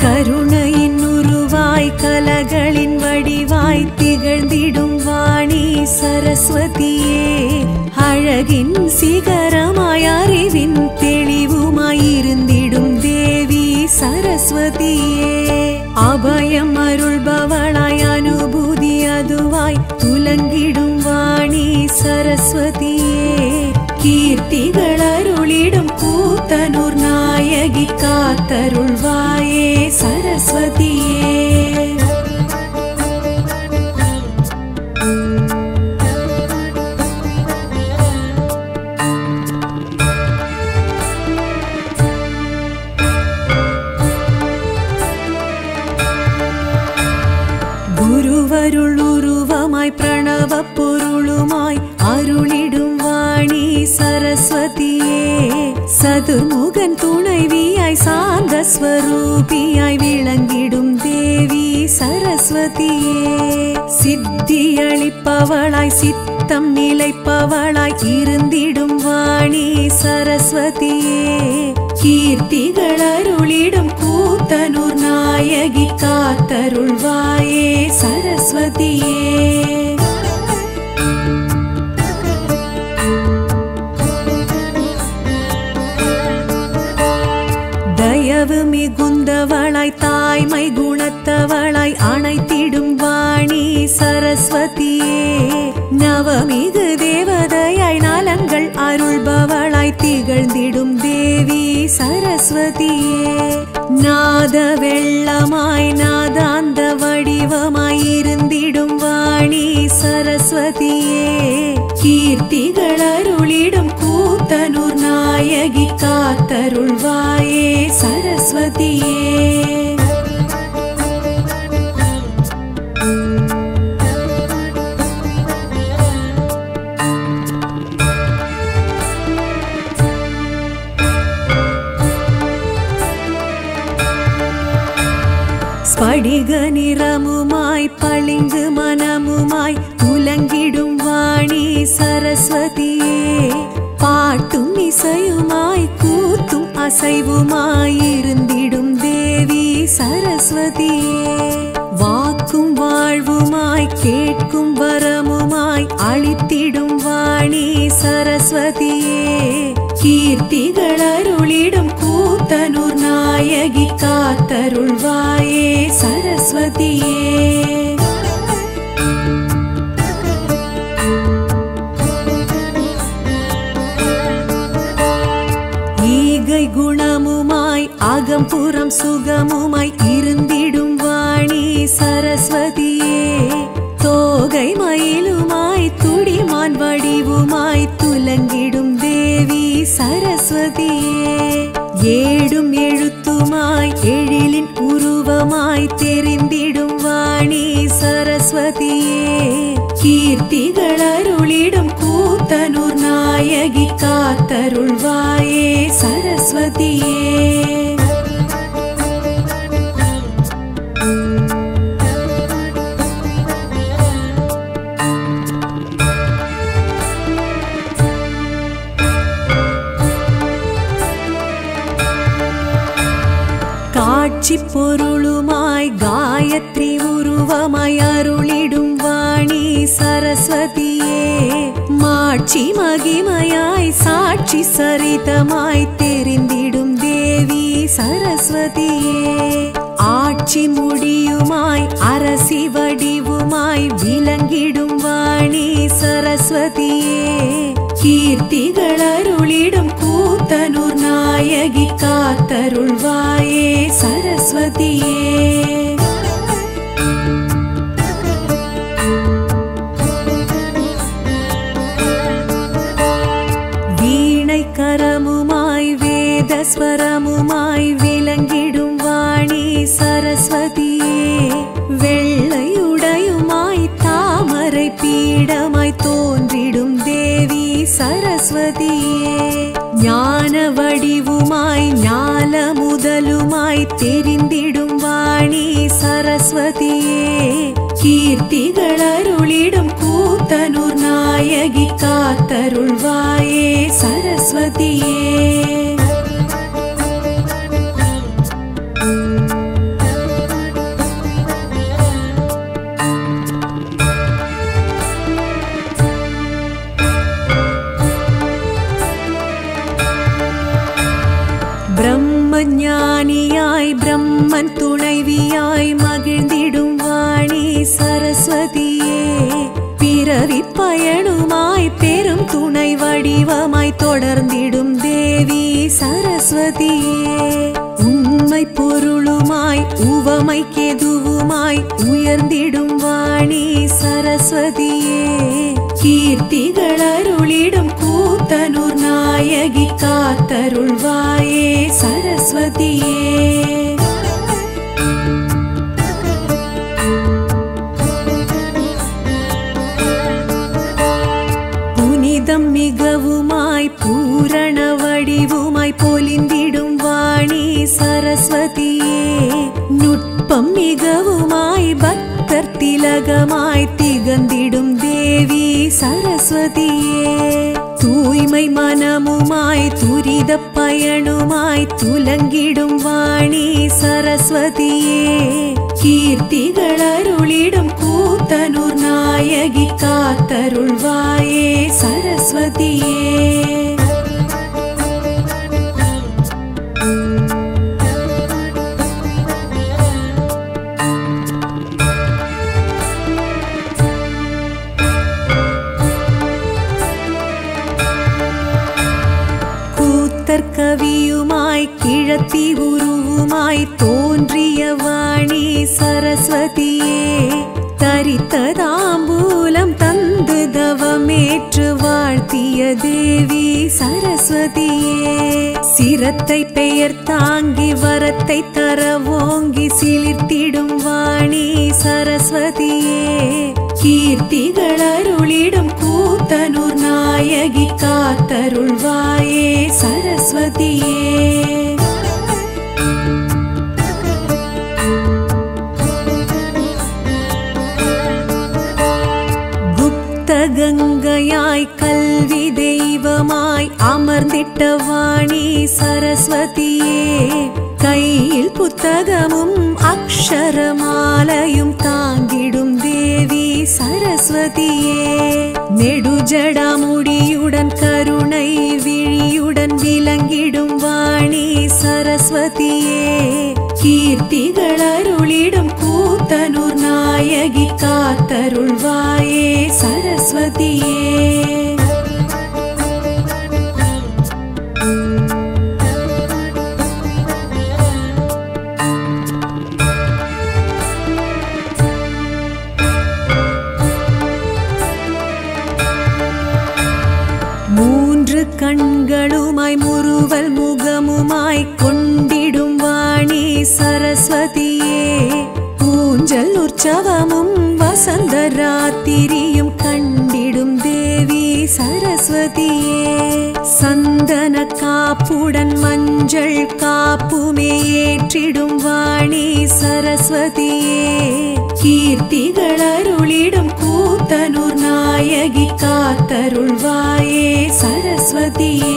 கருணையின் உருவாய் கலகளின் வடிவாய் திகழ்ந்திடும் வாணி சரஸ்வதியே அழகின் சிகரமாய் அறிவின் தெளிவுமாய் இருந்திடும் தேவி சரஸ்வதியே அபயம் அருள்பவளாய் அனுபூதி அதுவாய் துலங்கிடும் வாணி சரஸ்வதியே கீர்த்திகள் அருளிடும் கூத்தனூர் நாயகி காத்தருள்வாயே சரஸ்வதியே குருவருள் உருவமாய் பிரணவ பொருளுமாய் அருளிடும் வாணி சரஸ்வதியே சதுர்முகன் துணைவியாய் சாந்த ஸ்வரூபியாய் விளங்கிடும் தேவி சரஸ்வதியே சித்தியளிப்பவளாய் சித்தம் நிலைப்பவளாய் இருந்திடும் வாணி சரஸ்வதியே கீர்த்திகள் அருளிடும் கூத்தனூர் நாயகி காத்தருள்வாயே சரஸ்வதியே தயவு மிகுந்தவளாய் தாய்மை குணத்தவளாய் அணைத்திடும் வாணி சரஸ்வதியே நவமிகு தேவதையாய் நலங்கள் அருள்பவளாய் திகழ்ந்திடும் தேவி சரஸ்வதியே நாத வெள்ளமாய் நாதாந்த வடிவமாய் இருந்திடும் வாணி சரஸ்வதியே கீர்த்திகள் அருளிடும் கூத்தனூர் நாயகி காத்தருள்வாயே சரஸ்வதியே ஸ்படிக நிறமுமாய் பளிங்கு மனமுமாய் உலங்கிடும் வாணி சரஸ்வதியே பாட்டும் இசையுமாய் கூத்தும் அசைவுமாய் இருந்திடும் தேவி சரஸ்வதியே வாக்கும் வாழ்வுமாய் கேட்கும் வரமுமாய் அளித்திடும் வாணி சரஸ்வதியே கீர்த்திகள் அருளிடும் கூத்தனூர் நாயகி காத்தருள்வாயே சரஸ்வதியே ஈகை குணமுமாய் அகம்புறம் சுகமுமாய் இருந்திடும் வாணி சரஸ்வதியே தோகை மயிலுமாய் துடிமான் வடிவுமாய் துலங்கிடும் தேவி சரஸ்வதியே ஏடும் எழுத்துமாய் எழிலின் உருவமாய் தெரிந்திடும் வாணி சரஸ்வதியே கீர்த்திகள் அருளிடும் கூத்தனூர் நாயகி காத்தருள்வாயே சரஸ்வதியே காட்சி பொருளுமாய் காயத்ரி உருவமாய் அருளிடும் வாணி சரஸ்வதியே மாட்சி மகிமையாய் சாட்சி சரிதமாய் தெரிந்திடும் தேவி சரஸ்வதியே ஆட்சி முடியுமாய் அரசி வடிவுமாய் விளங்கிடும் வாணி சரஸ்வதியே கீர்த்திகள் அருளிடும் கூத்தனூர் நாயகி காத்தருள்வாயே சரஸ்வதியே வீணை கரமுமாய் வேதஸ்வரமுமாய் விளங்கிடும் வாணி சரஸ்வதியே வெள்ளையுடையுமாய் தாமரை பீடமாய் தோன்றிடும் தேவி சரஸ்வதியே ஞான வடிவுமாய் ஞால முதலுமாய் தெரிந்திடும் வாணி சரஸ்வதியே கீர்த்திகள் அருளிடும் கூத்தனூர் நாயகி காத்தருள்வாயே சரஸ்வதியே பயனுமாய் பெரும் துணை வடிவமாய் தொடர்ந்திடும் தேவி சரஸ்வதியே உண்மை பொருளுமாய் உவமை கெதுவுமாய் உயர்ந்திடும் வாணி சரஸ்வதியே கீர்த்திகள் அருளிடும் கூத்தனூர் நாயகி காத்தருள்வாயே சரஸ்வதியே புனிதம் மிகவுமாய் பூரண வடிவுமாய் பொலிந்திடும் வாணி சரஸ்வதியே நுட்பம் மிகவுமாய் பக்தர் திலகமாய் திகழ்ந்திடும் தேவி சரஸ்வதியே தூய்மை மனமுமாய் துரித பயனுமாய் துலங்கிடும் வாணி சரஸ்வதியே கீர்த்திகள் அருளிடும் கூத்தனூர் நாயகி காத்தருள்வாயே சரஸ்வதியே கூத்தர் கவியுமாய் கிழத்தி உருவுமாய் தோன்றிய வாணி சரஸ்வதியே தரித்த தாம்பூலம் தந்து தவமேற்று வாழ்த்திய தேவி சரஸ்வதியே சிரத்தை பெயர் தாங்கி வரத்தை தர ஓங்கி சிலிர்த்திடும் வாணி சரஸ்வதியே கீர்த்திகள் அருளிடும் கூத்தனூர் நாயகி காத்தருள்வாயே சரஸ்வதியே குப்த கங்கையாய் கல்வி தெய்வமாய் அமர்ந்திட்ட வாணி சரஸ்வதியே கையில் புத்தகமும் அக்ஷரமாலையும் தாங்கிடும் தேவி சரஸ்வதியே நெடுஜடாமுடியுடன் கருணை விழியுடன் விளங்கிடும் வாணி சரஸ்வதியே கீர்த்திகள் அருளிடும் கூத்தனூர் நாயகி காத்தருள்வாயே சரஸ்வதியே மூன்று கண்களுமாய் முறுவல் முகமுமாய் கொண்டிடும் வாணி சரஸ்வதியே ஊஞ்சல் உற்சவமும் வசந்த ராத்திரியும் கண்டிடும் தேவி சரஸ்வதியே சந்தன காப்புடன் மஞ்சள் காப்புமே ஏற்றிடும் வாணி சரஸ்வதியே கீர்த்திகள் அருளிடும் கூத்தனூர் நாயகி காத்தருள்வாயே சரஸ்வதியே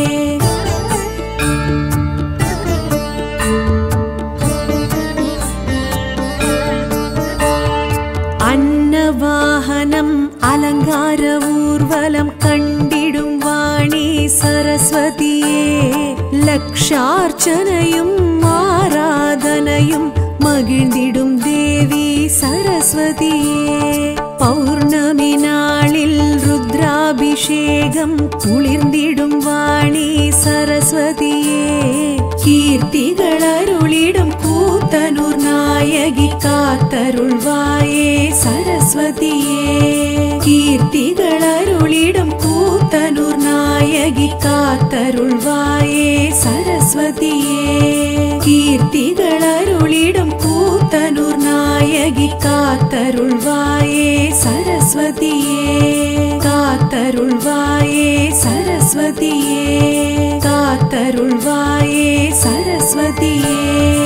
அன்னவாகனம் அலங்கார ஊர்வலம் கண்டிடும் வாணி சரஸ்வதியே லக்ஷார்ச்சனையும் ஆராதனையும் மகிழ்ந்திடும் தேவி சரஸ்வதியே பௌர்ணமி நாளில் ருத்ராபிஷேகம் குளிர்ந்திடும் வாணி சரஸ்வதியே கீர்த்திகள் அருளிடும் கூத்தனூர் நாயகி காத்தருள்வாயே சரஸ்வதியே கீர்த்திகள் அருளிடும் கூத்தனூர் நாயகி காத்தருள்வாயே சரஸ்வதியே கீர்த்திகள் அருளிடும் கூத்தனூர் நாயகி காத்தருள்வாயே சரஸ்வதியே காத்தருள்வாயே சரஸ்வதியே காத்தருள்வாயே சரஸ்வதியே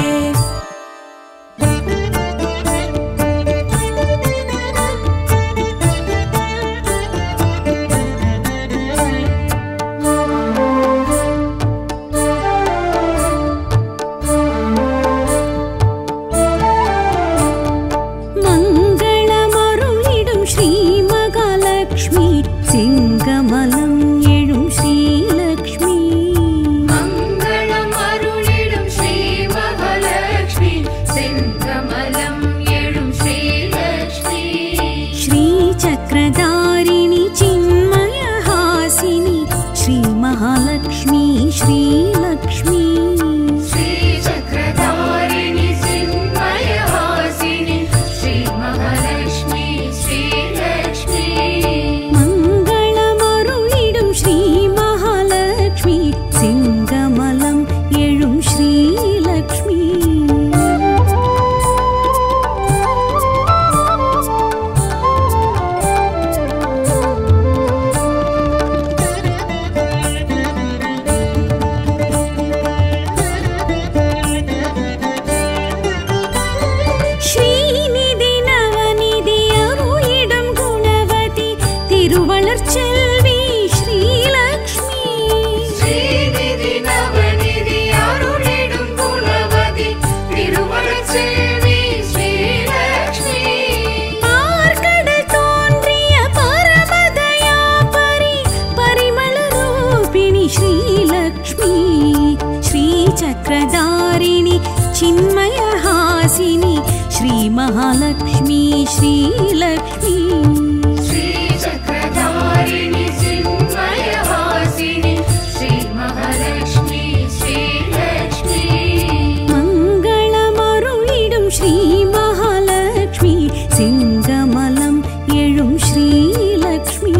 மங்களமருளிடும் ஸ்ரீ மகாலட்சுமி சிங்கமலம் எழும் ஸ்ரீலக்ஷ்மி மங்களம் அருளிடும் ஸ்ரீ மகா चिन्मयहासिनि श्रीमहालक्ष्मी श्रीलक्ष्मी श्रीचक्रधारिणि चिन्मयवासिनि श्रीमहालक्ष्मी श्रीलक्ष्मी மங்களமருளிடும் ஸ்ரீ மகாலட்சுமி சிங்கமலம் எழும் ஸ்ரீலக்ஷ்மி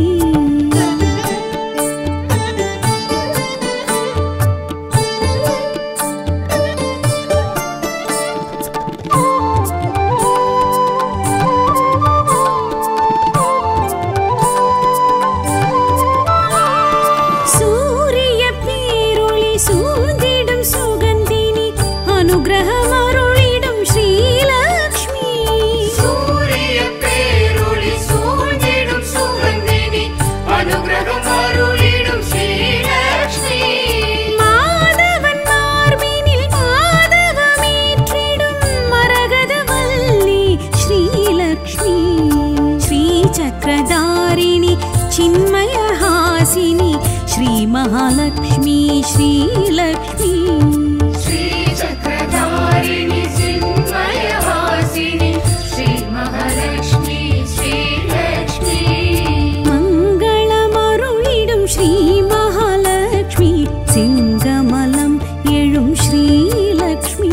சூரிய பேரொளி சூழ்ந்திடும் சுகந்தினி அனுகிரகம் அருளிடும் ஸ்ரீலக்ஷ்மி சூரிய பேரொளி சூழ்ந்திடும் சுகந்தினி அனுகிரகம் அருளிடும் ஸ்ரீலக்ஷ்மி மாதவன் மார்பினில் மாதவமேற்றிடும் மரகதவல்லி ஸ்ரீலக்ஷ்மி ஸ்ரீசக்கரதாரிணி சின்மயஹாசினி ஸ்ரீமகாலக்ஷ்மி ஸ்ரீலக்ஷ்மி श्रीचक्रधारिणि चिन्मयवासिनि श्रीमहालक्ष्मी श्रीलक्ष्मी மங்களமருளிடும் ஸ்ரீ மகாலட்சுமி சிங்கமலம் எழும் ஸ்ரீலக்ஷ்மி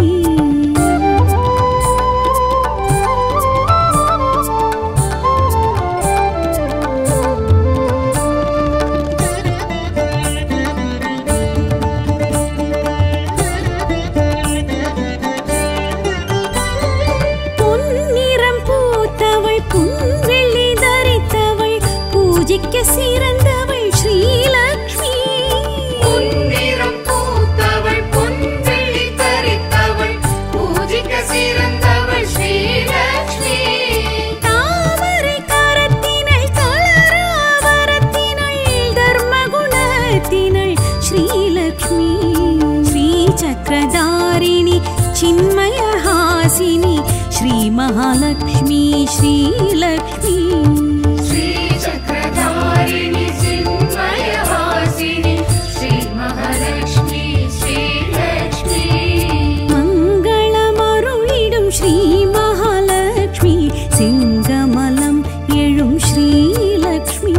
பொன்னிறம் பூத்தவள் புன்வெள்ளி தரித்தவள் பூஜிக்க சிறந்தவள் ஸ்ரீலக்ஷ்மி பொன்னிறம் பூத்தவள் பொன்வெள்ளி தரித்தவள் பூஜிக்க சிறந்தவள் ஸ்ரீலக்ஷ்மி தாமரை கரத்தினள் தளராவரத்தினள் தர்மகுணத்தினள் ஸ்ரீலக்ஷ்மி ஸ்ரீசக்கரதாரிணி சின்மயஹாசினி ஸ்ரீமகாலக்ஷ்மி ஸ்ரீலக்ஷ்மி श्रीचक्रधारिणि चिन्मयवासिनि श्रीमहालक्ष्मी श्रीलक्ष्मी மங்களமருளிடும் ஸ்ரீ மகாலட்சுமி சிங்கமலம் எழும் ஸ்ரீலக்ஷ்மி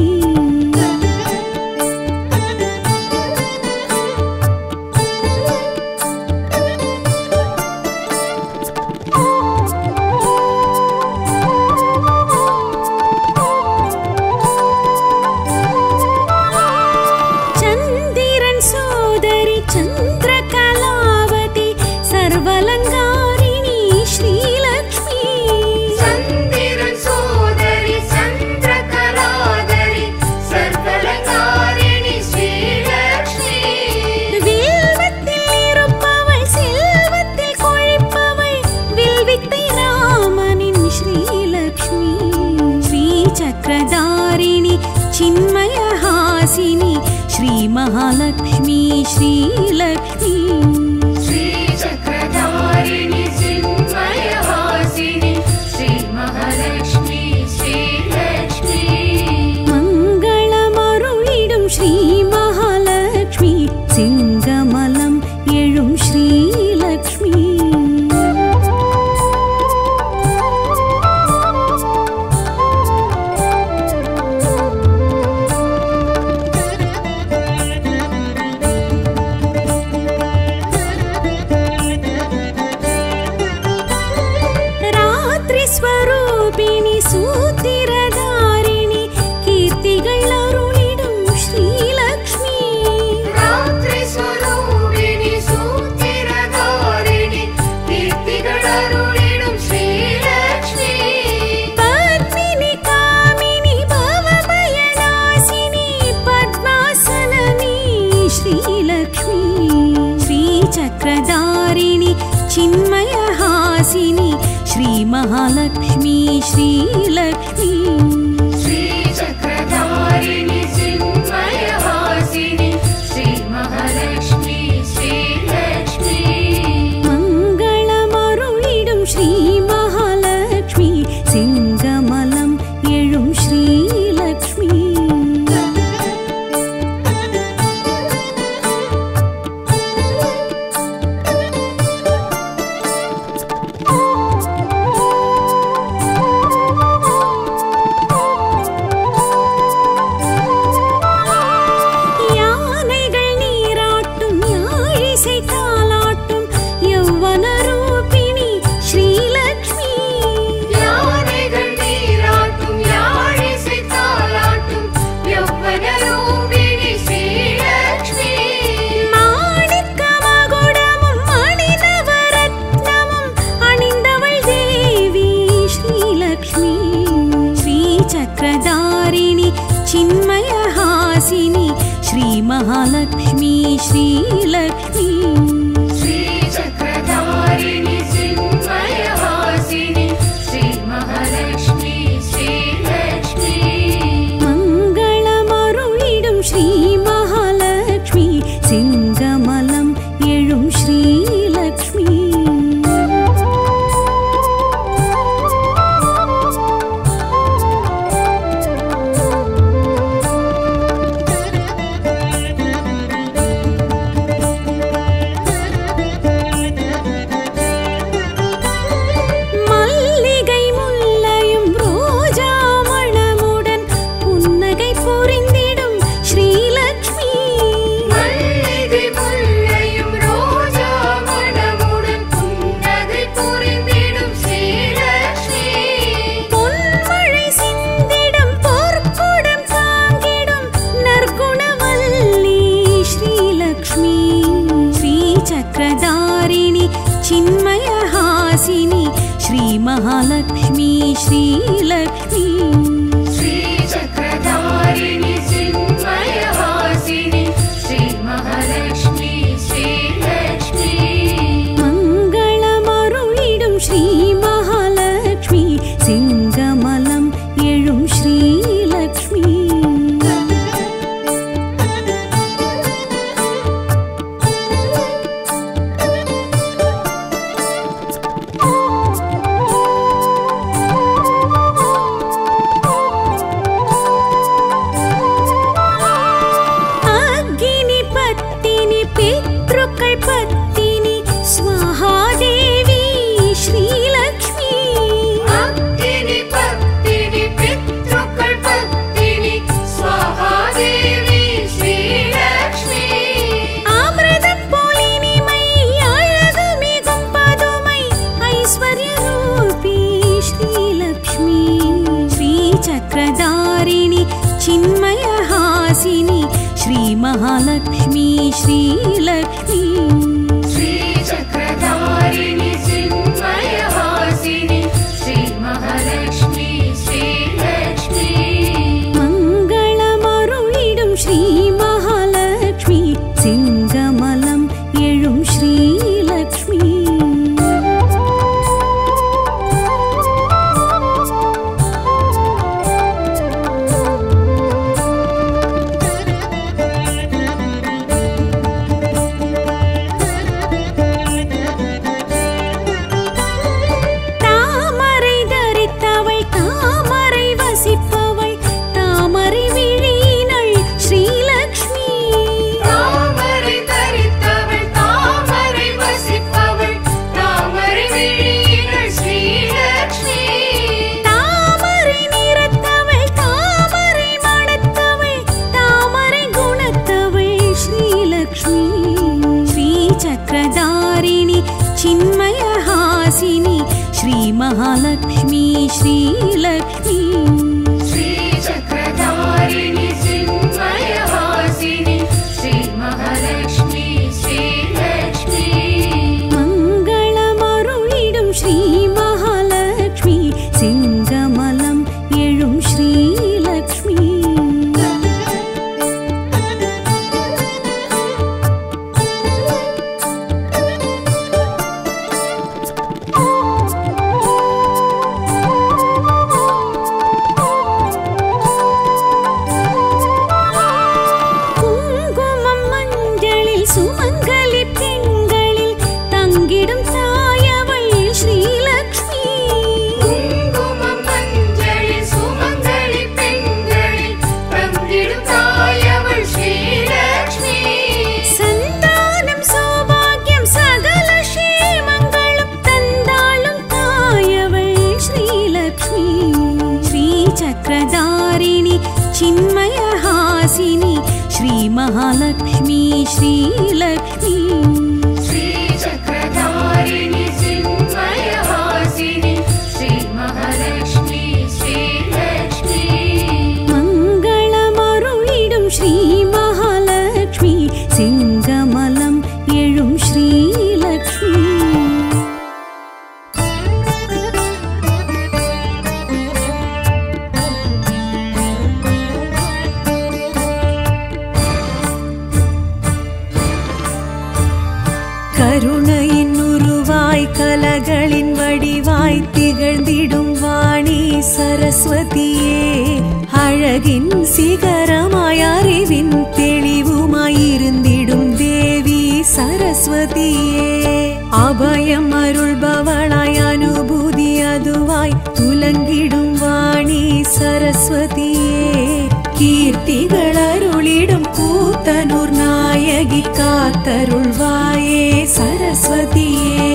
சந்திரன் சோதரி சந்திரகலாவதி சர்வலங்காரிணி ஸ்ரீலக்ஷ்மி சந்திரன் சோதரி சந்திரகலாதரி சர்வலங்காரிணி ஸ்ரீலக்ஷ்மி வில்வத்தில் இருப்பவள் செல்வத்தில் கொழிப்பவள் வில்வித்தை ராமனின் ஸ்ரீலக்ஷ்மி ஸ்ரீ சக்கரதாரிணி சின்மயஹாசினி ஸ்ரீ மகாலக்ஷ்மி ஸ்ரீலக்ஷ்மி श्रीचक्रधारिणि चिन्मयवासिनि श्रीमहालक्ष्मी श्रीलक्ष्मी மங்களமருளிடும் ஸ்ரீ மகாலட்சுமி சிங்கமலம் எழும் ஸ்ரீலக்ஷ்மி ராத்திரி ஸ்வரூபிணி சூத்திரதாரிணி கீர்த்திகள் அருளிடும் ஸ்ரீலக்ஷ்மி ராத்திரி ஸ்வரூபிணி சூத்திரதாரிணி கீர்த்திகளருளிடும் ஸ்ரீலக்ஷ்மி பத்மினி காமினி பவமயநாசினி பத்மாசனனி ஸ்ரீலக்ஷ்மி ஸ்ரீசக்கரதாரிணி சின்மயஹாசினி ஸ்ரீமகாலக்ஷ்மி ஸ்ரீலக்ஷ்மி श्रीचक्रधारिणि चिन्मयवासिनि श्रीमहालक्ष्मी श्रीलक्ष्मी மங்களமருளிடும் ஸ்ரீ மகாலட்சுமி சிங்கமலம் எழும் ஸ்ரீலக்ஷ்மி श्रीमहालक्ष्मी श्रीलक्ष्मी श्रीचक्रधारिणि चिन्मयवासिनि श्रीमहालक्ष्मी श्रीलक्ष्मी மங்களமருளிடும் ஸ்ரீ மகாலட்சுமி சிங்கமலம் எழும் ஸ்ரீலக்ஷ்மி அக்னி பத்தினி பித்ருக்கள் பத்தினி ஸ்வஹாதேவி ஸ்ரீலக்ஷ்மி அக்கினி பத்தினி பித்ருக்கள் பத்தினி ஸ்வஹாதேவி ஸ்ரீலக்ஷ்மி அமிர்தம் போல் இனிமை அழகு மிகும் பதுமை ஐஸ்வர்ய ரூபி ஸ்ரீலக்ஷ்மி ஸ்ரீ சக்கரதாரிணி சின்மய ஹாசினி ஸ்ரீ மகாலக்ஷ்மி ஸ்ரீலக்ஷ்மி श्रीचक्रधारिणि चिन्मयवासिनि श्रीमहालक्ष्मी श्रीलक्ष्मी மங்களமருளிடும் ஸ்ரீ மகாலட்சுமி சிங்கமலம் எழும் ஸ்ரீலக்ஷ்மி தாமரை தரித்தவள் தாமரை வசிப்பவள் தாமரை விழியினள் ஸ்ரீலக்ஷ்மி தாமரை தரித்தவள் தாமரை வசிப்பவள் தாமரை விழியினள் ஸ்ரீலக்ஷ்மி தாமரை நிறத்தவள் தாமரை மணத்தவள் தாமரை குணத்தவள் ஸ்ரீலக்ஷ்மி ஸ்ரீ சக்கரதாரிணி சின்மய ஹாசினி ஸ்ரீ மகாலக்ஷ்மி ஸ்ரீலக்ஷ்மி श्रीचक्रधारिणि चिन्मयवासिनि श्रीमहालक्ष्मी श्रीलक्ष्मी மங்களமருளிடும் ஸ்ரீ மகாலட்சுமி சிங்கமலம் எழும் ஸ்ரீலக்ஷ்மி குங்குமம் மஞ்சளில் சுமங்கலி பெண்களில் தங்கிடும் தாயவள் ஸ்ரீலக்ஷ்மி குங்குமம் மஞ்சளில் சுமங்கலி பெண்களில் தங்கிடும் தாயவள் ஸ்ரீலக்ஷ்மி சந்தானம் சௌபாகியம் சகல க்ஷேமங்களும் தந்தாளும் தாயவள் ஸ்ரீலக்ஷ்மி ஸ்ரீ சக்கரதாரிணி சின்மய ஹாசினி ஸ்ரீ மகாலக்ஷ்மி ஸ்ரீலக்ஷ்மி श्रीचक्रधारिणि चिन्मयवासिनि श्रीमहालक्ष्मी श्रीलक्ष्मी மங்களமருளிடும் ஸ்ரீ மகாலட்சுமி சிங்கமலம் எழும் ஸ்ரீலக்ஷ்மி கருணையின் உருவாய் கலகளின் வடிவாய் திகழ்ந்திடும் வாணி சரஸ்வதியே அழகின் சிகரமாய் அறிவின் தெளிவுமாயிருந்திடும் தேவி சரஸ்வதியே அபயம் அருள்பவளாய் அனுபூதி அதுவாய் துலங்கிடும் வாணி சரஸ்வதியே கீர்த்திகள் அருளிடும் கூத்தனூர் நாயகி காத்தருள்வாயே சரஸ்வதியே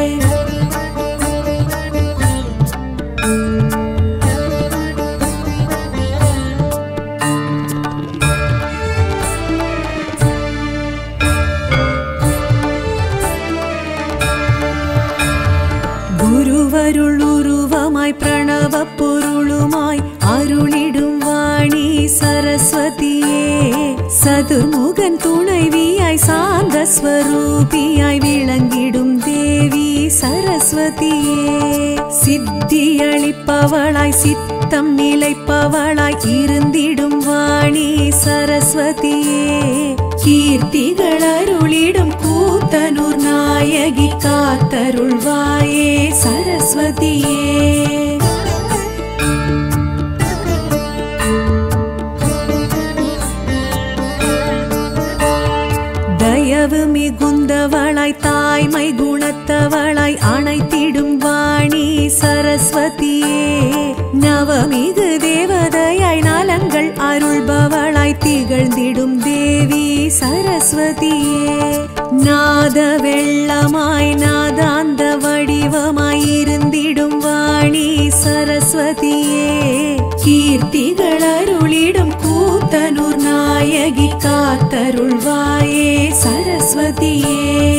குருவருள் உருவமாய் பிரணவ பொருளுமாய் அருளிடும் வாணி சரஸ்வதியே சதுர்முகன் துணைவியாய் சாந்த ஸ்வரூபியாய் விளங்கிடும் தேவி சரஸ்வதியே சித்தியளிப்பவளாய் சித்தம் நிலைப்பவளாய் இருந்திடும் வாணி சரஸ்வதியே கீர்த்திகள் அருளிடும் கூத்தனூர் நாயகி காத்தருள்வாயே சரஸ்வதியே தயவு மிகுந்தவளாய் தாய்மை குணத்தவளாய் அணைத்திடும் வாணி சரஸ்வதியே நவமிகு தேவதையாய் நலங்கள் அருள்பவளாய் திகழ்ந்திடும் தேவி சரஸ்வதியே நாத வெள்ளமாய் நாதாந்த வடிவமாய் இருந்திடும் வாணி சரஸ்வதியே கீர்த்திகள் அருளிடும் கூத்தனூர் நாயகி காத்தருள்வாயே சரஸ்வதியே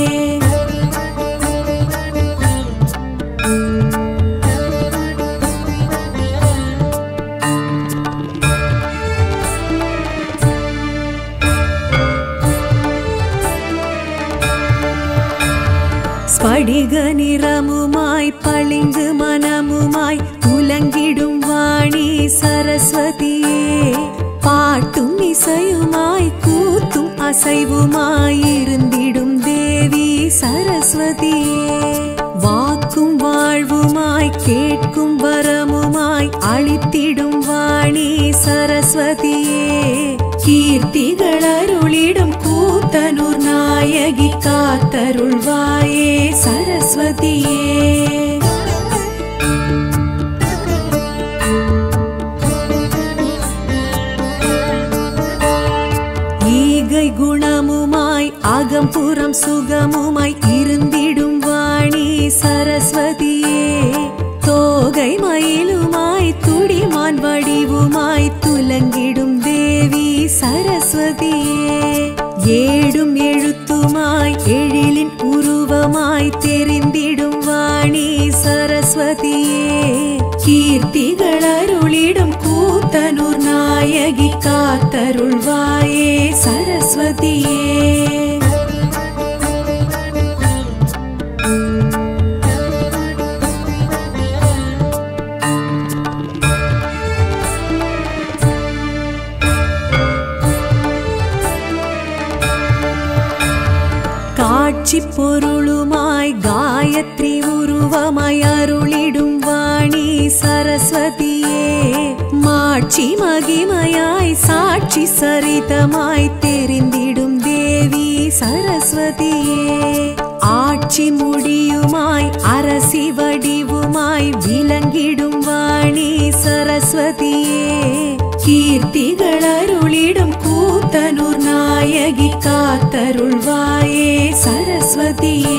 ஸ்படிக நிறமுமாய் பளிங்கு மனமுமாய் உலங்கிடும் வாணி சரஸ்வதியே பாட்டும் இசையுமாய் கூத்தும் அசைவுமாய் இருந்திடும் தேவி சரஸ்வதியே வாக்கும் வாழ்வுமாய் கேட்கும் வரமுமாய் அளித்திடும் வாணி சரஸ்வதியே கீர்த்திகள் அருளிடும் கூத்தனூர் நாயகி காத்தருள்வாயே சரஸ்வதியே ஈகை குணமுமாய் அகம்புறம் சுகமுமாய் இருந்திடும் வாணி சரஸ்வதியே தோகை மயிலுமாய் துடிமான் வடிவுமாய் துலங்கிடும் தேவி சரஸ்வதியே ஏடும் எழுத்துமாய் எழிலின் உருவமாய் தெரிந்திடும் வாணி சரஸ்வதியே கீர்த்திகள் அருளிடும் கூத்தனூர் நாயகி காத்தருள்வாயே சரஸ்வதியே காட்சி பொருளுமாய் காயத்ரி உருவமாய் அருளிடும் வாணி சரஸ்வதியே மாட்சி மகிமையாய் சாட்சி சரிதமாய் தெரிந்திடும் தேவி சரஸ்வதியே ஆட்சி முடியுமாய் அரசி வடிவுமாய் விளங்கிடும் வாணி சரஸ்வதியே கீர்த்திகள் அருளிடும் கூத்தனூர் நாயகி காத்தருள்வாயே சரஸ்வதியே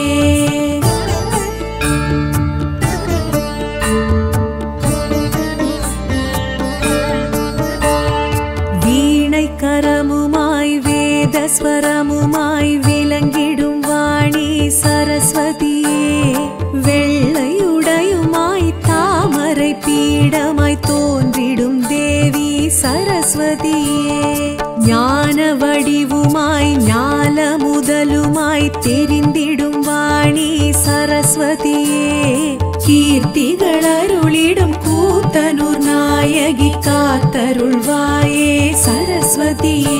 வீணை கரமுமாய் வேதஸ்வரமுமாய் விளங்கிடும் வாணி சரஸ்வதியே வெள்ளையுடையுமாய் தாமரை பீடமாய் தோன்றிடும் தேவி சரஸ்வதியே ஞான வடிவுமாய் ஞால முதலுமாய் தெரிந்திடும் வாணி சரஸ்வதியே கீர்த்திகள் அருளிடும் கூத்தனூர் நாயகி காத்தருள்வாயே சரஸ்வதியே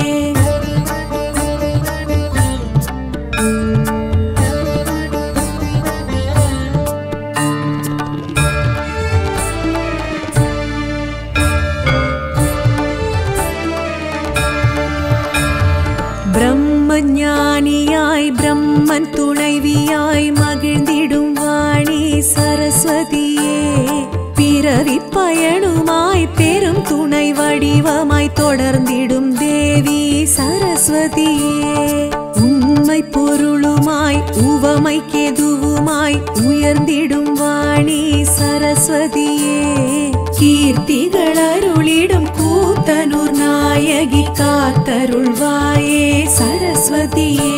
பிரம்ம ஞானியாய் பிரம்மன் துணைவியாய் மகிழ்ந்திடும் வாணி சரஸ்வதியே பிறவி பயனுமாய் பெரும் துணை வடிவமாய் தொடர்ந்திடும் தேவி சரஸ்வதியே உண்மை பொருளுமாய் உவமை கெதுவுமாய் உயர்ந்திடும் வாணி சரஸ்வதியே கீர்த்திகள் அருளிடும் கூத்தனூர் நாயகி காத்தருள்வாயே சரஸ்வதியே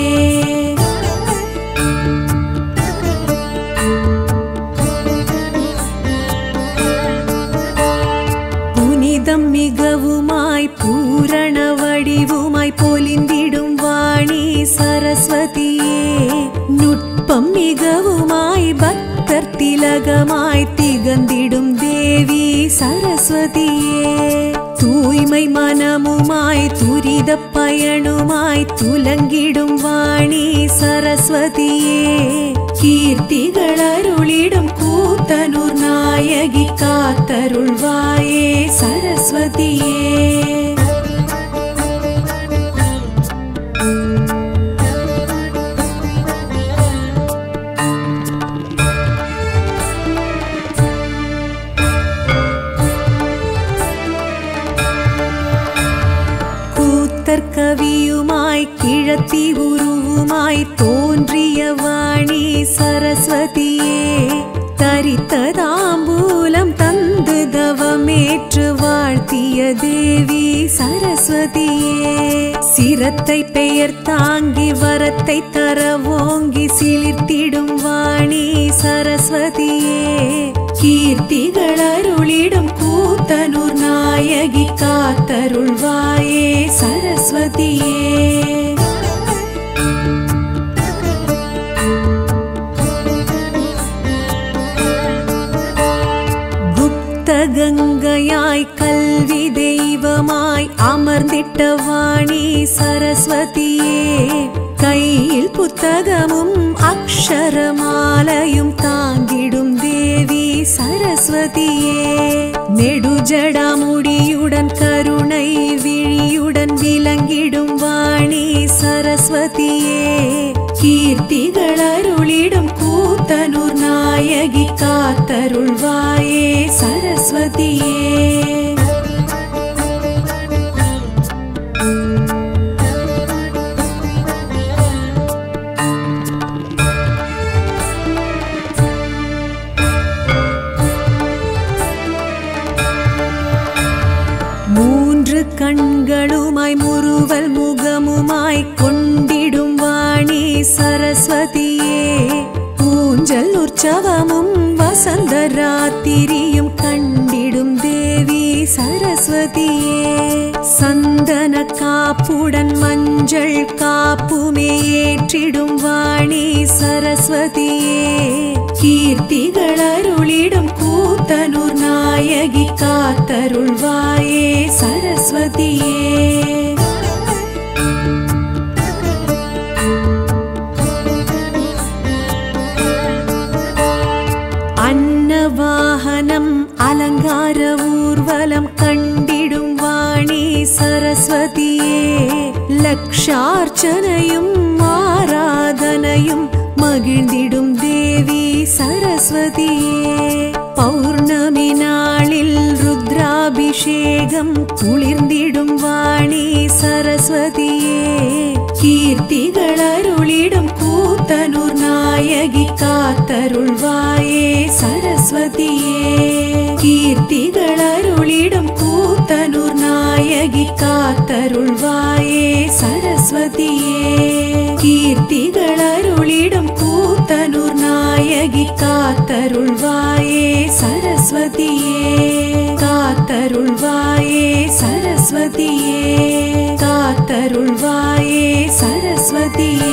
புனிதம் மிகவுமாய் பூரண வடிவுமாய் ஒப்பம் மிகவுமாய் பக்தர் திலகமாய் திகழ்ந்திடும் தேவி சரஸ்வதியே தூய்மை மனமுமாய் துரித பயனுமாய் துலங்கிடும் வாணி சரஸ்வதியே கீர்த்திகள் அருளிடும் கூத்தனூர் நாயகி காத்தருள்வாயே சரஸ்வதியே கூத்தர் கவியுமாய் கிழத்தி உருவுமாய் தோன்றிய வாணி சரஸ்வதியே தரித்த தாம்பூலம் தந்து தவமேற்று வாழ்த்திய தேவி சரஸ்வதியே சிரத்தை பெயர் தாங்கி வரத்தை தர ஓங்கி சிலிர்த்திடும் வாணி சரஸ்வதியே கீர்த்திகள் அருளிடும் கூத்தனூர் நாயகி காத்தருள்வாயே சரஸ்வதியே குப்த கங்கையாய் கல்வி தெய்வமாய் அமர்ந்திட்ட வாணி சரஸ்வதியே கையில் புத்தகமும் அக்ஷரமாலையும் தாங்கிடும் தேவி சரஸ்வதியே நெடுஜடாமுடியுடன் கருணை விழியுடன் விளங்கிடும் வாணி சரஸ்வதியே கீர்த்திகள் அருளிடும் கூத்தனூர் நாயகி காத்தருள்வாயே சரஸ்வதியே மூன்று கண்களுமாய் முறுவல் முகமுமாய் கொண்டிடும் வாணி சரஸ்வதியே ஊஞ்சல் உற்சவமும் வசந்த ராத்திரியும் கண்டிடும் தேவி சரஸ்வதியே சந்தன காப்புடன் மஞ்சள் காப்புமே ஏற்றிடும் வாணி சரஸ்வதியே கீர்த்திகள் அருளிடும் கூத்தனூர் நாயகி காத்தருள்வாயே சரஸ்வதியே அன்னவாகனம் அலங்கார ஊர்வலம் கண்டிடும் வாணி சரஸ்வதியே லக்ஷார்ச்சனையும் ஆராதனையும் மகிழ்ந்திடும் தேவி சரஸ்வதியே பௌர்ணமி நாளில் ருத்ராபிஷேகம் குளிர்ந்திடும் வாணி சரஸ்வதியே கீர்த்திகள் அருளிடும் கூத்தனூர் நாயகி காத்தருள்வாயே சரஸ்வதியே கீர்த்திகள் அருளிடும் கூத்தனூர் நாயகி காத்தருள்வாயே சரஸ்வதியே கீர்த்திகள் அருளிடும் கூத்தனூர் நாயகி காத்தருள்வாயே சரஸ்வதியே காத்தருள்வாயே சரஸ்வதியே காத்தருள்வாயே சரஸ்வதியே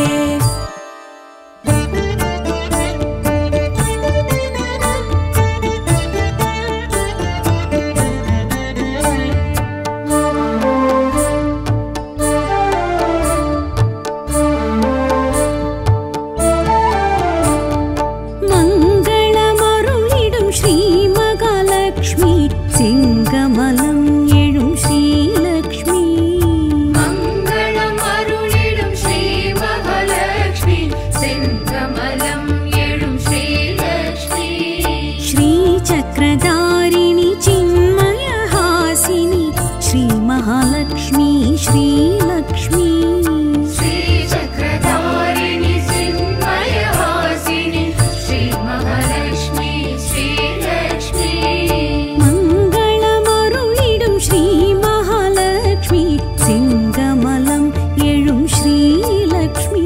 மங்களமருளிடும் ஸ்ரீ மகாலட்சுமி சிங்கமலம் எழும் ஸ்ரீலக்ஷ்மி மங்களம் அருளிடும் ஸ்ரீ மகாலட்சுமி செங்கமலம் எழும் ஸ்ரீலக்ஷ்மி ஸ்ரீ சக்கரதாரிணி சின்மயஹாசினி ஸ்ரீ மகாலட்சுமி ஸ்ரீலக்ஷ்மி ஸ்ரீ சக்கரதாரிணி சின்மயவாசினி ஸ்ரீ மகாலட்சுமி ஸ்ரீலக்ஷ்மி மங்களமருளிடும் ஸ்ரீ மகாலட்சுமி சிங்கமலம் எழும் ஸ்ரீலக்ஷ்மி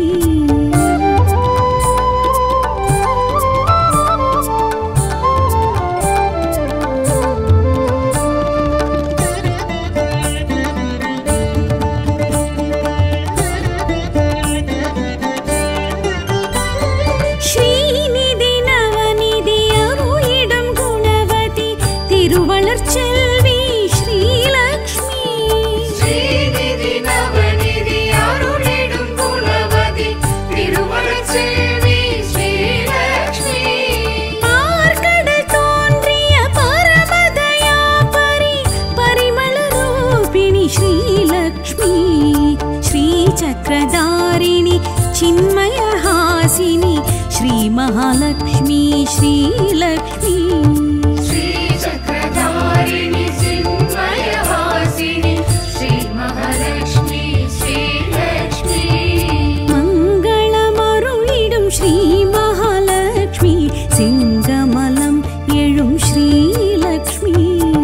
महालक्ष्मी श्रीलक्ष्मी श्रीचक्रधारिणि चिन्मयवासिनि श्रीमहालक्ष्मी श्रीलक्ष्मी மங்களமருளிடும் ஸ்ரீ மகாலட்சுமி சிங்கமலம் எழும் ஸ்ரீலக்ஷ்மி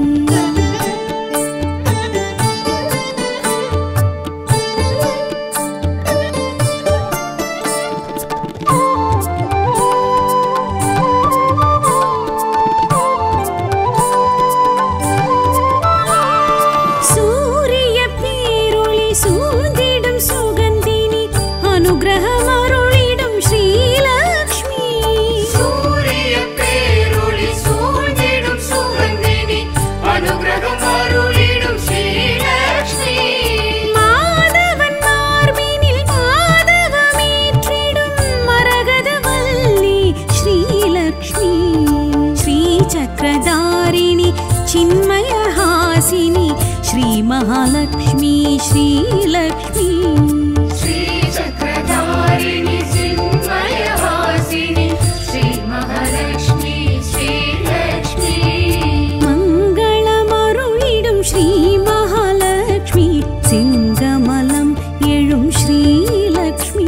சூரிய பேரொளி சூழ்ந்திடும் சுகந்தினி அனுகிரகம் அருளிடும் ஸ்ரீலக்ஷ்மி சூரிய பேரொளி சூழ்ந்திடும் சுகந்தினி அனுகிரகம் அருளிடும் ஸ்ரீலக்ஷ்மி மாதவன் மார்பினில் மாதவமேற்றிடும் மரகதவல்லி ஸ்ரீலக்ஷ்மி ஸ்ரீசக்கரதாரிணி சின்மயஹாசினி ஸ்ரீ மகாலக்ஷ்மி ஸ்ரீலக்ஷ்மி श्रीचक्रधारिणि चिन्मयवासिनि श्रीमहालक्ष्मी श्रीलक्ष्मी மங்களமருளிடும் ஸ்ரீ மகாலட்சுமி சிங்கமலம் எழும் ஸ்ரீலக்ஷ்மி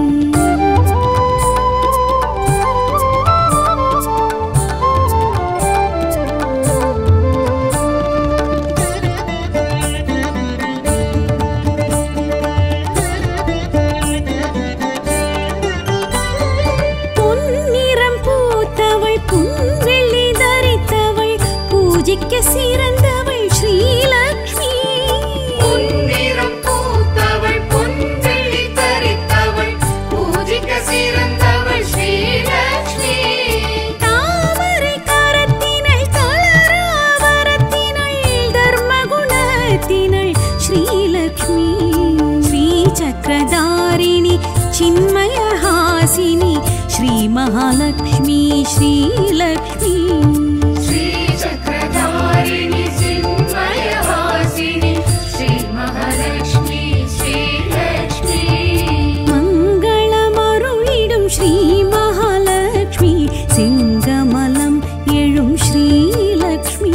பொன்னிறம் பூத்தவள் புன்வெள்ளி தரித்தவள் பூஜிக்க சிறந்தவள் ஸ்ரீலக்ஷ்மி பொன்னிறம் பூத்தவள் பொன்வெள்ளி தரித்தவள் பூஜிக்க சிறந்தவள் ஸ்ரீலக்ஷ்மி தாமரை கரத்தினள் தளராவரத்தினள் தர்மகுணத்தினள் ஸ்ரீலக்ஷ்மி ஸ்ரீசக்கரதாரிணி சின்மயஹாசினி ஸ்ரீ மகாலக்ஷ்மி ஸ்ரீலக்ஷ்மி श्रीचक्रधारिणि चिन्मयवासिनि श्रीमहालक्ष्मी श्रीलक्ष्मी மங்களமருளிடும் ஸ்ரீ மகாலட்சுமி சிங்கமலம் எழும் ஸ்ரீலக்ஷ்மி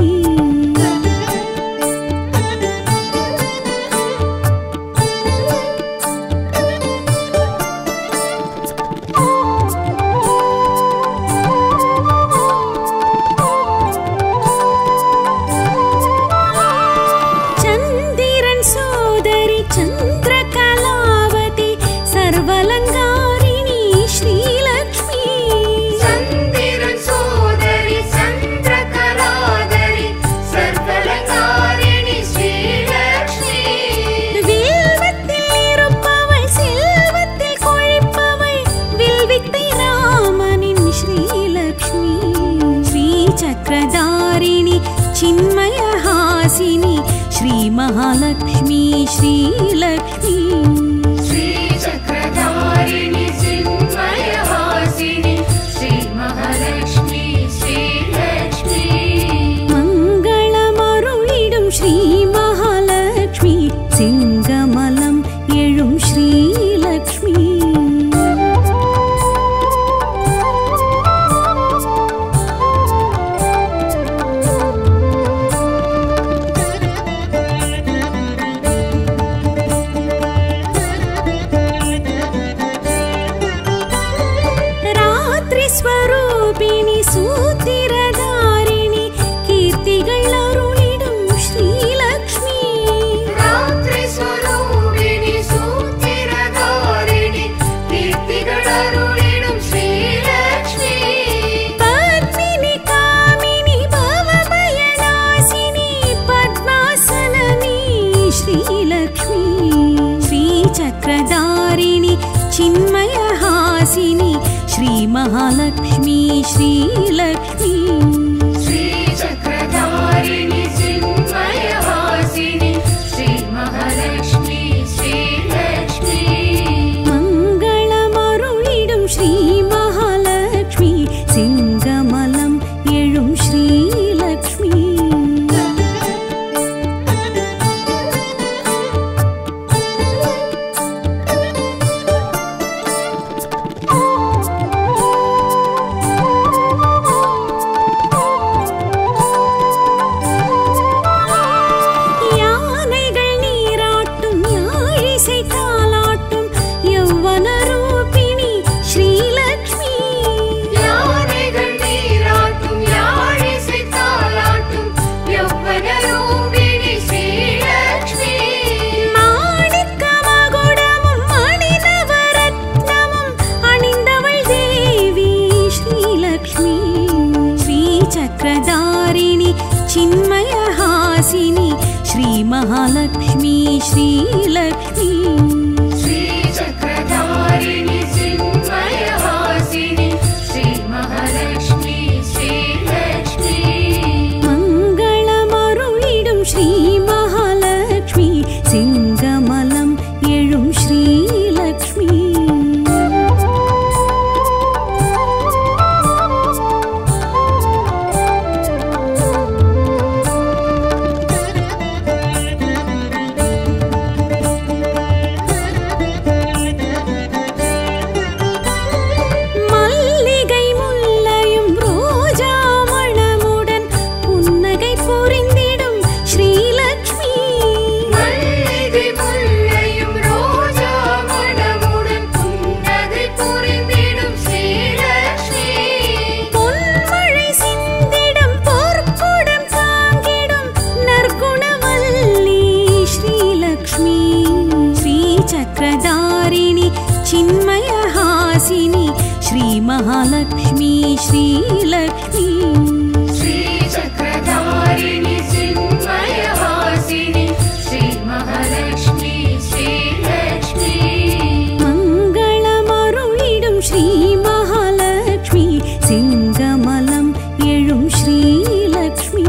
சந்திரன் சோதரி சந்திரகலாவதி சர்வலங்காரிணி ஸ்ரீலக்ஷ்மி சந்திரன் சோதரி சந்திரகலாதரி சர்வலங்காரிணி ஸ்ரீலக்ஷ்மி வில்வத்தில் இருப்பவள் செல்வத்தில் கொழிப்பவள் வில்வித்தை ராமனின் ஸ்ரீலக்ஷ்மி ஸ்ரீ சக்கரதாரிணி சின்மயஹாசினி ஸ்ரீ மகாலக்ஷ்மி ஸ்ரீலக்ஷ்மி श्रीचक्रधारिणि चिन्मयवासिनि श्रीमहालक्ष्मी श्रीलक्ष्मी மங்களமருளிடும் ஸ்ரீ மகாலட்சுமி சிங்கமலம் எழும் ஸ்ரீலக்ஷ்மி ராத்திரி ஸ்வரூபிணி சூத்திரதாரிணி கீர்த்திகள் அருளிடும் ஸ்ரீலக்ஷ்மி ராத்திரி ஸ்வரூபிணி சூத்திரதாரிணி கீர்த்திகளருளிடும் ஸ்ரீலக்ஷ்மி பத்மினி காமினி பவபயநாசினி பத்மாசனனி ஸ்ரீலக்ஷ்மி ஸ்ரீசக்கரதாரிணி சின்மயஹாசினி ஸ்ரீ மகாலக்ஷ்மி ஸ்ரீலக்ஷ்மி श्रीचक्रधारिणि चिन्मयवासिनि श्रीमहालक्ष्मी श्रीलक्ष्मी மங்களமருளிடும் ஸ்ரீ மகாலட்சுமி சிங்கமலம் எழும் ஸ்ரீலக்ஷ்மி श्रीमहालक्ष्मी श्रीलक्ष्मी श्रीचक्रधारिणि चिन्मयवासिनि श्रीमहालक्ष्मी श्रीलक्ष्मी மங்களமருளிடும் ஸ்ரீ மகாலட்சுமி சிங்கமலம் எழும் ஸ்ரீலக்ஷ்மி மல்லிகை முல்லையும் ரோஜா மணமுடன் புன்னகை புரிந்திடும் ஸ்ரீலக்ஷ்மி மல்லிகை முல்லையும் ரோஜா மணமுடன் புன்னகை புரிந்திடும் ஸ்ரீலக்ஷ்மி பொன்மழை சிந்திடும் பொற்குடம் தாங்கிடும் நற்குணவல்லி ஸ்ரீலக்ஷ்மி ஸ்ரீ சக்கரதாரிணி சின்மயஹாசினி ஸ்ரீ மகாலக்ஷ்மி ஸ்ரீலக்ஷ்மி श्रीचक्रधारिणि चिन्मयवासिनि श्रीमहालक्ष्मी श्रीलक्ष्मी மங்களமருளிடும் ஸ்ரீ மகாலட்சுமி சிங்கமலம் எழும் ஸ்ரீலக்ஷ்மி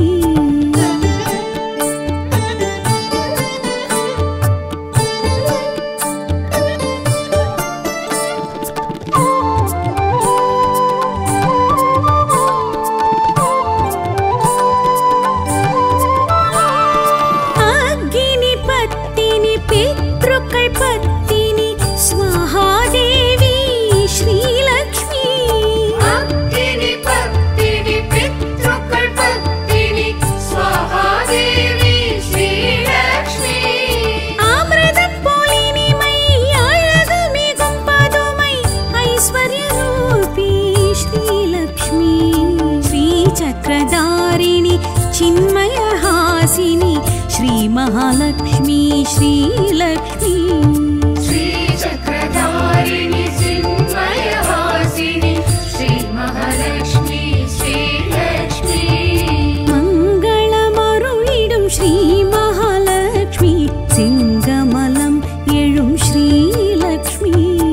அக்னி பத்தினி பித்ருக்கள் பத்தினி ஸ்வஹாதேவி ஸ்ரீலக்ஷ்மி அக்கினி பத்தினி பித்ருக்கள் பத்தினி ஸ்வஹாதேவி ஸ்ரீலக்ஷ்மி அமிர்தம் போல் இனிமை அழகு மிகும் பதுமை ஐஸ்வர்ய ரூபி ஸ்ரீலக்ஷ்மி ஸ்ரீ சக்கரதாரிணி சின்மயஹாசினி ஸ்ரீ மகாலக்ஷ்மி ஸ்ரீலக்ஷ்மி श्रीचक्रधारिणि चिन्मयवासिनि श्रीमहालक्ष्मी श्रीलक्ष्मी மங்களமருளிடும் ஸ்ரீ மகாலட்சுமி சிங்கமலம் எழும் ஸ்ரீலக்ஷ்மி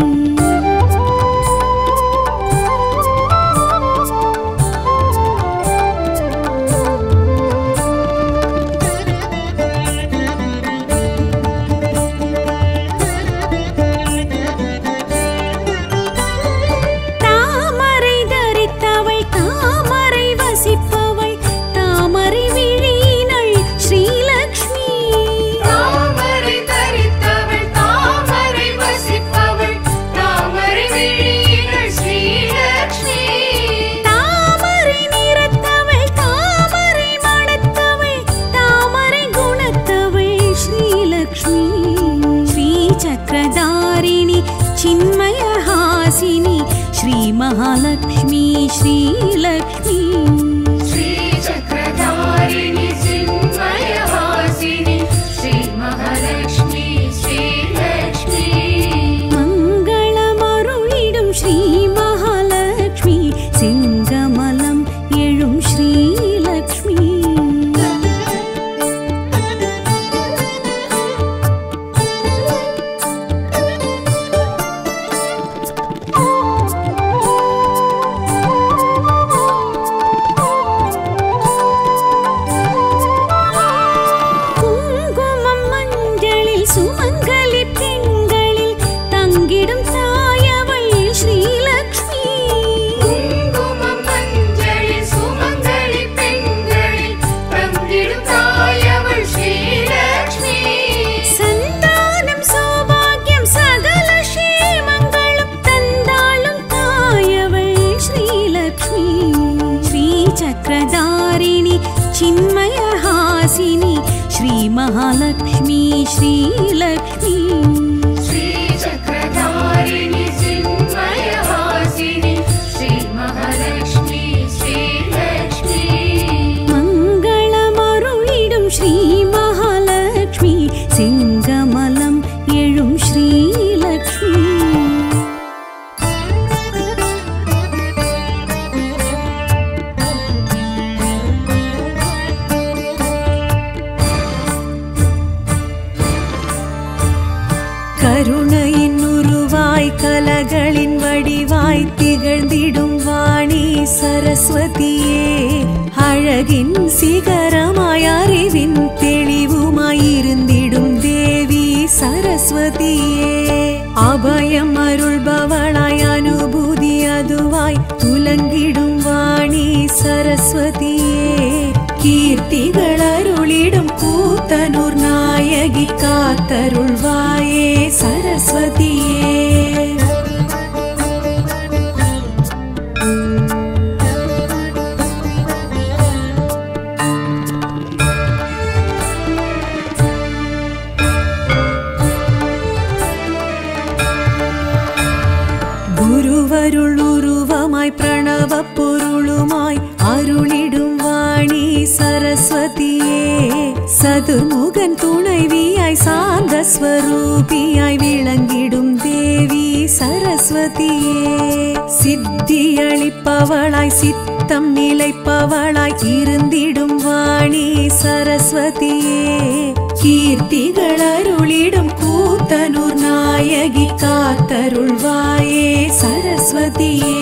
தாமரை தரித்தவள் தாமரை வசிப்பவள் தாமரை விழியினள் ஸ்ரீலக்ஷ்மி தாமரை தரித்தவள் தாமரை வசிப்பவள் தாமரை விழியினள் ஸ்ரீலக்ஷ்மி தாமரை நிறத்தவள் தாமரை மணத்தவள் தாமரை குணத்தவள் ஸ்ரீலக்ஷ்மி ஸ்ரீ சக்கரதாரிணி சின்மயஹாசினி ஸ்ரீ மகாலக்ஷ்மி ஸ்ரீலக்ஷ்மி श्रीचक्रधारिणि चिन्मयवासिनि श्रीमहालक्ष्मी श्रीलक्ष्मी மங்களமருளிடும் ஸ்ரீ மகாலட்சுமி சிங்கமலம் எழும் ஸ்ரீலக்ஷ்மி குங்குமம் மஞ்சளில் சுமங்கலி பெண்களில் தங்கிடும் தாயவள் ஸ்ரீலக்ஷ்மி குங்குமம் மஞ்சளில் சுமங்கலி பெண்களில் பங்கிடும் தாயவள் ஸ்ரீலக்ஷ்மி சந்தானம் சௌபாகியம் சகல க்ஷேமங்களும் தந்தாளும் தாயவள் ஸ்ரீலக்ஷ்மி ஸ்ரீ சக்கரதாரிணி சின்மயஹாசினி ஸ்ரீ மகாலக்ஷ்மி ஸ்ரீலக்ஷ்மி श्रीचक्रधारिणि चिन्मयवासिनि श्रीमहालक्ष्मी श्रीलक्ष्मी மங்களமருளிடும் ஸ்ரீ மகாலட்சுமி சிங்கமலம் எழும் ஸ்ரீலக்ஷ்மி சரஸ்வதியே அழகின் சிகரமாய் அறிவின் தெளிவுமாயிருந்திடும் தேவி சரஸ்வதியே அபயம் அருள்பவளாய் அனுபூதி அதுவாய் துலங்கிடும் வாணி சரஸ்வதியே கீர்த்திகள் அருளிடும் கூத்தனூர் நாயகி காத்தருள்வாயே சரஸ்வதியே குருவருள் உருவமாய் பிரணவ பொருளுமாய் அருளிடும் வாணி சரஸ்வதியே சதுர்முகன் துணைவியாய் சாந்த ஸ்வரூபியாய் விளங்கிடும் தேவி சரஸ்வதியே சித்தியளிப்பவளாய் சித்தம் நிலைப்பவளாய் இருந்திடும் வாணி சரஸ்வதியே கீர்த்திகள் அருளிடும் கூத்தனூர் நாயகி காத்தருள்வாயே சரஸ்வதியே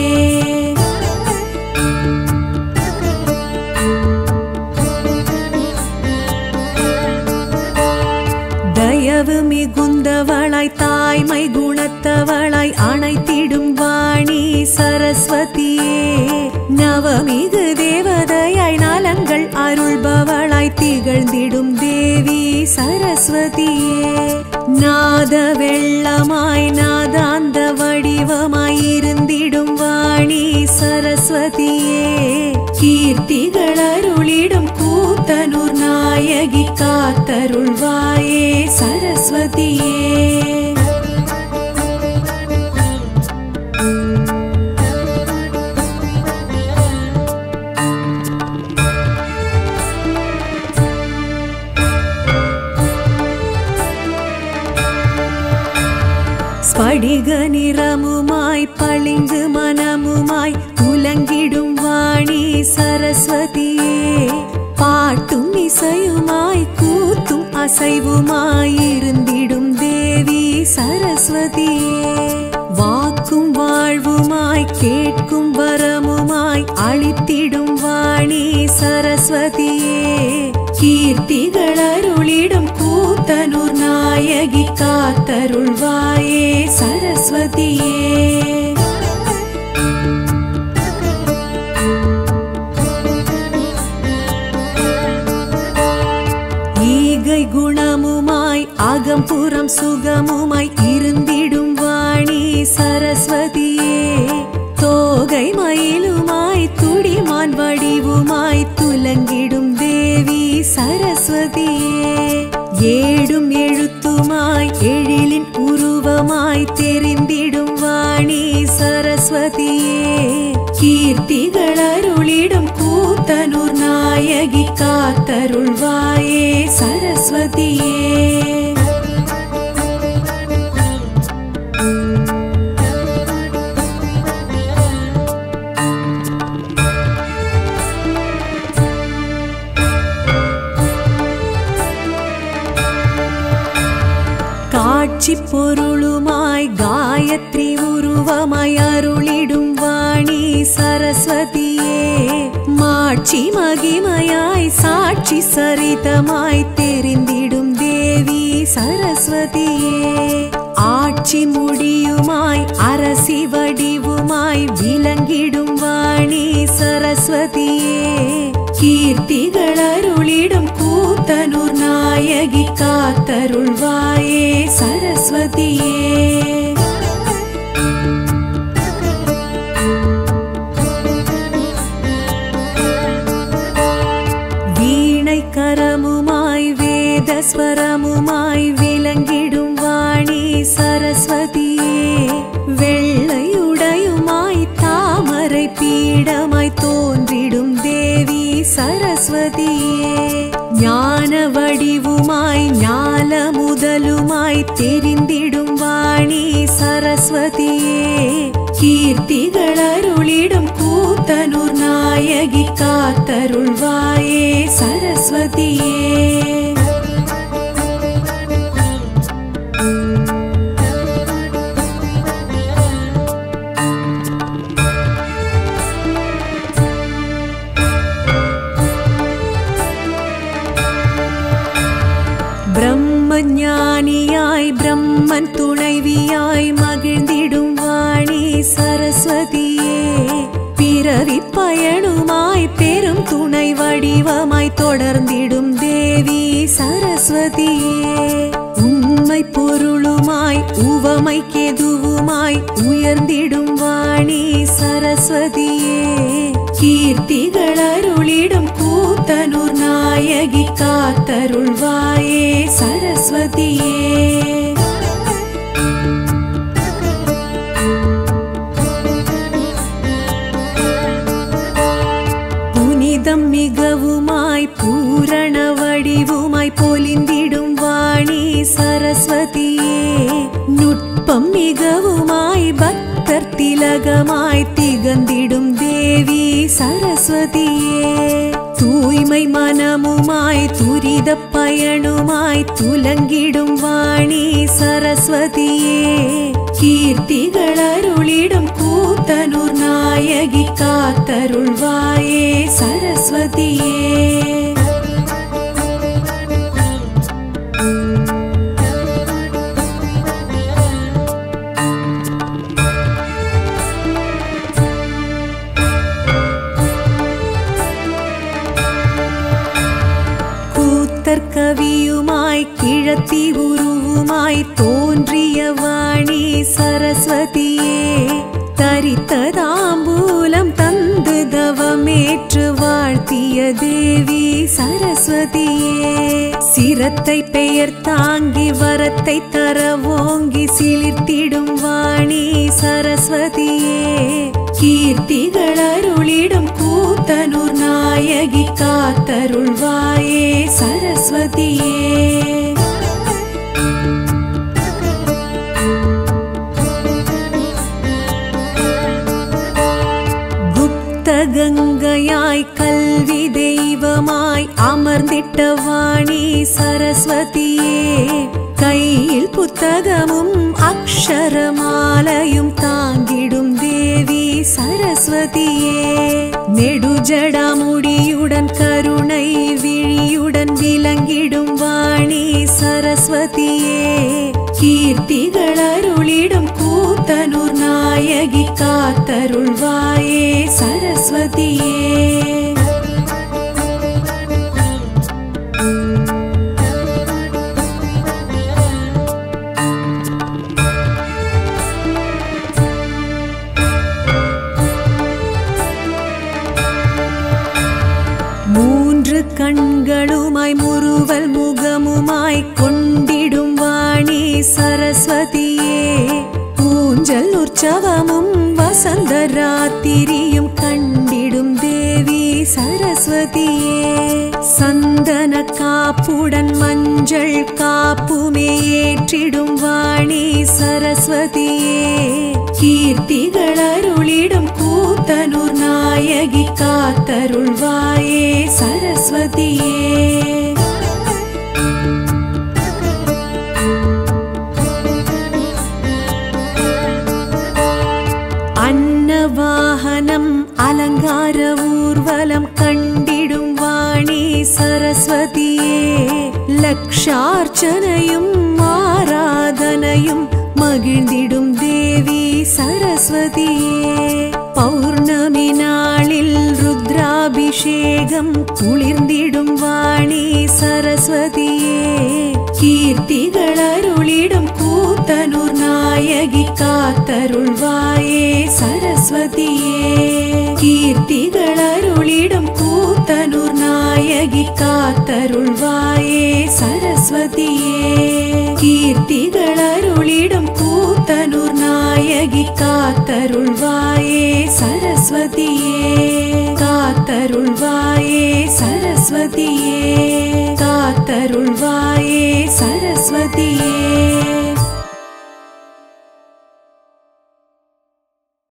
தயவு மிகுந்தவளாய் தாய்மை குணத்தவளாய் அணைத்திடும் வாணி சரஸ்வதியே நவமிகு தேவதையாய் நலங்கள் அருள்பவளாய் திகழ்ந்திடும் தேவி சரஸ்வதியே நாத வெள்ளமாய் நாதாந்த வடிவமாய் இருந்திடும் வாணி சரஸ்வதியே கீர்த்திகள் அருளிடும் கூத்தனூர் நாயகி காத்தருள்வாயே சரஸ்வதியே ஸ்படிக நிறமுமாய் பளிங்கு மனமுமாய் உலங்கிடும் வாணி சரஸ்வதியே பாட்டும் இசையுமாய் கூத்தும் அசைவுமாய் இருந்திடும் தேவி சரஸ்வதியே வாக்கும் வாழ்வுமாய் கேட்கும் வரமுமாய் அளித்திடும் வாணி சரஸ்வதியே கீர்த்திகள் அருளிடும் கூத்தனூர் நாயகி காத்தருள்வாயே சரஸ்வதியே ஈகை குணமுமாய் அகம்புறம் சுகமுமாய் இருந்திடும் வாணி சரஸ்வதியே தோகை மயிலுமாய் துடிமான் வடிவுமாய் துலங்கிடும் தேவி சரஸ்வதியே ஏடும் எழுத்துமாய் எழிலின் உருவமாய் தெரிந்திடும் வாணி சரஸ்வதியே கீர்த்திகள் அருளிடும் கூத்தனூர் நாயகி காத்தருள்வாயே சரஸ்வதியே காட்சி பொருளுமாய் காயத்ரி உருவமாய் அருளிடும் வாணி சரஸ்வதியே மாட்சி மகிமையாய் சாட்சி சரிதமாய் தெரிந்திடும் தேவி சரஸ்வதியே ஆட்சி முடியுமாய் அரசி வடிவுமாய் விளங்கிடும் வாணி சரஸ்வதியே கீர்த்திகள் அருளிடும் கூத்தனூர் நாயகி காத்தருள்வாயே சரஸ்வதியே வீணை கரமுமாய் வேதஸ்வரமுமாய் விளங்கிடும் வாணி சரஸ்வதியே வெள்ளையுடையுமாய் தாமரை பீடமாய் தோன்றிடும் தேவி சரஸ்வதியே ஞான வடிவுமாய் ஞால முதலுமாய் தெரிந்திடும் வாணி சரஸ்வதியே கீர்த்திகள் அருளிடும் கூத்தனூர் நாயகி காத்தருள்வாயே சரஸ்வதியே பிரம்மஞானியாய் பிரம்மன் துணைவியாய் மகிழ்ந்திடும் வாணி சரஸ்வதியே பிறவி பயனுமாய் பெரும் துணை வடிவமாய் தொடர்ந்திடும் தேவி சரஸ்வதியே உண்மை பொருளுமாய் உவமை கெதுவுமாய் உயர்ந்திடும் வாணி சரஸ்வதியே கீர்த்திகள் அருளிடும் கூத்தனூர் நாயகி காத்தருள்வாயே சரஸ்வதியே புனிதம் மிகவுமாய் பூரண வடிவுமாய் பொலிந்திடும் வாணி சரஸ்வதியே நுட்பம் மிகவுமாய் பக்தர் திலகமாய் திகழ்ந்திடும் தேவி சரஸ்வதியே தூய்மை மனமுமாய் துரித பயனுமாய் துலங்கிடும் வாணி சரஸ்வதியே கீர்த்திகள் அருளிடும் கூத்தனூர் நாயகி காத்தருள்வாயே சரஸ்வதியே கூத்தர் கவியுமாய் கிழத்தி உருவுமாய் தோன்றிய வாணி சரஸ்வதியே தரித்த தாம்பூலம் தந்து தவமேற்று வாழ்த்திய தேவி சரஸ்வதியே சிரத்தை பெயர் தாங்கி வரத்தை தர ஓங்கி சிலிர்த்திடும் வாணி சரஸ்வதியே கீர்த்திகள் அருளிடும் கூத்தனூர் நாயகி காத்தருள்வாயே சரஸ்வதியே குப்த கங்கையாய் கல்வி தெய்வமாய் அமர்ந்திட்ட வாணி சரஸ்வதியே கையில் புத்தகமும் அக்ஷரமாலையும் தாங்கிடும் தேவி சரஸ்வதியே நெடுஜடாமுடியுடன் கருணை விழியுடன் விளங்கிடும் வாணி சரஸ்வதியே கீர்த்திகள் அருளிடும் கூத்தனூர் நாயகி காத்தருள்வாயே சரஸ்வதியே மூன்று கண்களுமாய் முறுவல் முகமுமாய் கொண்டிடும் வாணி சரஸ்வதியே ஊஞ்சல் உற்சவமும் வசந்த ராத்திரியும் கண்டிடும் தேவி சரஸ்வதியே சந்தன காப்புடன் மஞ்சள் காப்புமே ஏற்றிடும் வாணி சரஸ்வதியே கீர்த்திகள் அருளிடும் கூத்தனூர் நாயகி காத்தருள்வாயே சரஸ்வதியே அன்னவாகனம் அலங்கார ஊர்வலம் கண்டிடும் வாணி சரஸ்வதியே லக்ஷார்ச்சனையும் ஆராதனையும் மகிழ்ந்திடும் தேவி சரஸ்வதியே பௌர்ணமி நாளில் ருத்ராபிஷேகம் குளிர்ந்திடும் வாணி சரஸ்வதியே கீர்த்திகள் அருளிடும் கூத்தனூர் நாயகி காத்தருள்வாயே சரஸ்வதியே கீர்த்திகள் அருளிடும் கூத்தனூர் நாயகி காத்தருள்வாயே சரஸ்வதியே கீர்த்திகள் அருளிடும் கூத்தனூர் நாயகி காத்தருள்வாயே சரஸ்வதியே காத்தருள்வாயே சரஸ்வதியே காத்தருள்வாயே சரஸ்வதியே